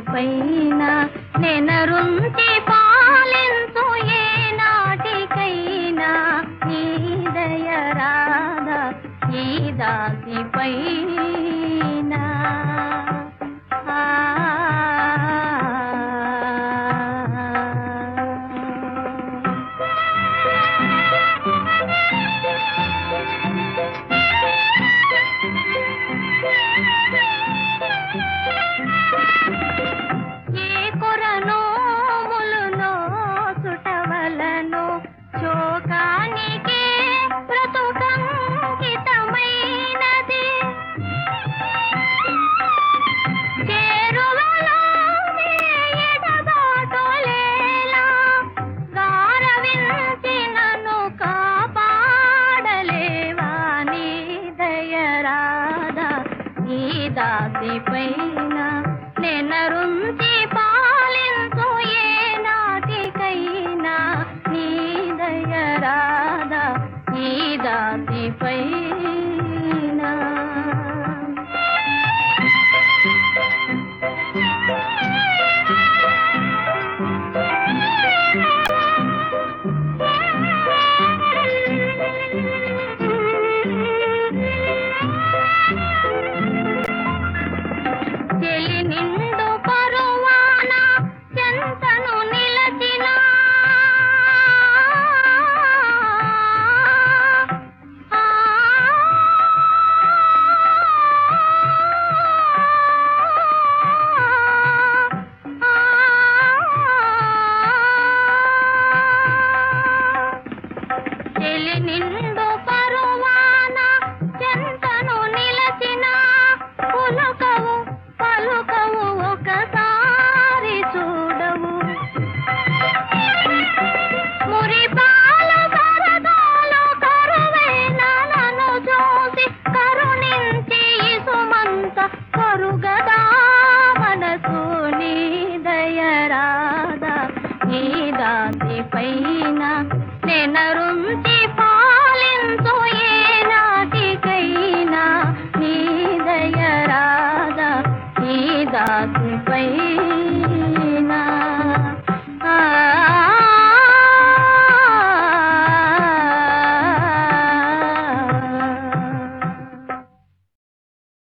పైన నెనరుంచి పాలించు ఏ నాటికైనా ఈ దయ రాధా ఈ దాసి పైన ఆ ఏ కొరనోములునో సుటవలను శోకానికే బ్రతుకంకితమైనది చేరువలో ఎడబాటులేలా గారవించి నన్ను కాపాడలేవా నీ దయరాదా ఈ దాసి పైన నెనరుంచి పాలించు ఏ నాటికైనా నీ దయరాదా ఈ దాసి పైన చెలి నిండు పరువాన చెంతను నిలచిన ఆ చెలి నిండు పరువాన చెంతను నిలచిన పులకవు పలుకవు ఒకసారి చూడవు మురిపాలు కరదాలు కరువైన నన్ను చూసి కరుణించి సుమంత కరుగదా మనసు నీ దయరాదా నీ దాసి పైన నెనరుంచి పాలించు ఏ